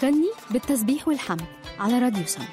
غني بالتسبيح والحمد على راديو سما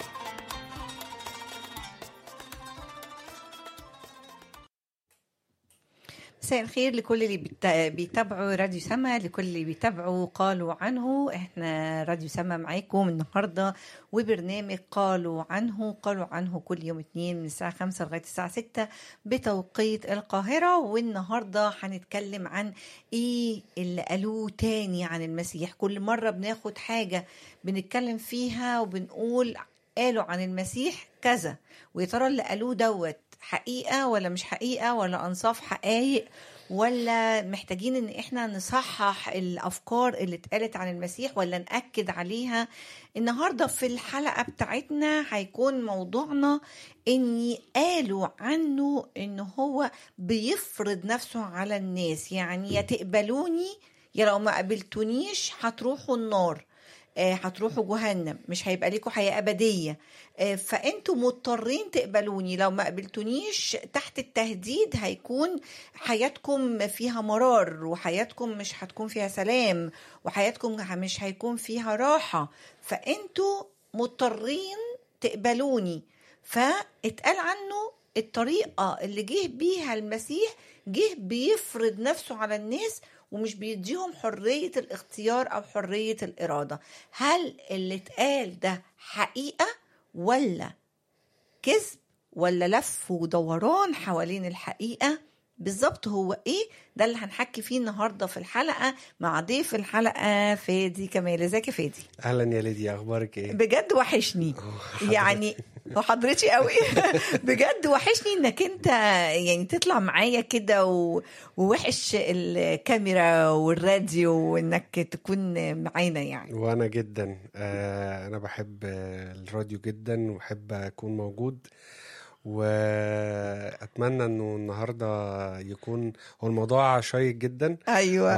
مساء الخير لكل اللي بيت- بيتابعوا راديو سما لكل اللي بيتابعوا قالوا عنه احنا راديو سما معاكم النهارده وبرنامج قالوا عنه قالوا عنه كل يوم اتنين من الساعة خمسة لغاية الساعة ستة بتوقيت القاهرة والنهاردة هنتكلم عن ايه اللي قالوه تاني عن المسيح كل مرة بناخد حاجة بنتكلم فيها وبنقول قالوا عن المسيح كذا ويا ترى اللي قالوه دوت حقيقة ولا مش حقيقة ولا أنصاف حقايق ولا محتاجين ان احنا نصحح الافكار اللي اتقالت عن المسيح ولا ناكد عليها النهارده في الحلقه بتاعتنا هيكون موضوعنا اني قالوا عنه ان هو بيفرض نفسه على الناس يعني يا تقبلوني يا لو ما قبلتونيش هتروحوا النار آه، هتروحوا جهنم مش هيبقى لكم حياة أبدية آه، فأنتوا مضطرين تقبلوني لو ما قبلتونيش تحت التهديد هيكون حياتكم فيها مرار وحياتكم مش هتكون فيها سلام وحياتكم مش هيكون فيها راحة فأنتوا مضطرين تقبلوني فاتقال عنه الطريقة اللي جه بيها المسيح جه بيفرض نفسه على الناس ومش بيديهم حرية الاختيار أو حرية الإرادة هل اللي اتقال ده حقيقة ولا كذب ولا لف ودوران حوالين الحقيقة بالظبط هو ايه ده اللي هنحكي فيه النهارده في الحلقه مع ضيف الحلقه فادي كمال ازيك يا فادي اهلا يا ليديا اخبارك ايه بجد وحشني حضرتك. يعني وحضرتي قوي بجد وحشني انك انت يعني تطلع معايا كده و- ووحش الكاميرا والراديو وانك تكون معانا يعني وانا جدا آه انا بحب آه، الراديو جدا وبحب اكون موجود واتمنى انه النهارده يكون هو الموضوع شيق جدا ايوه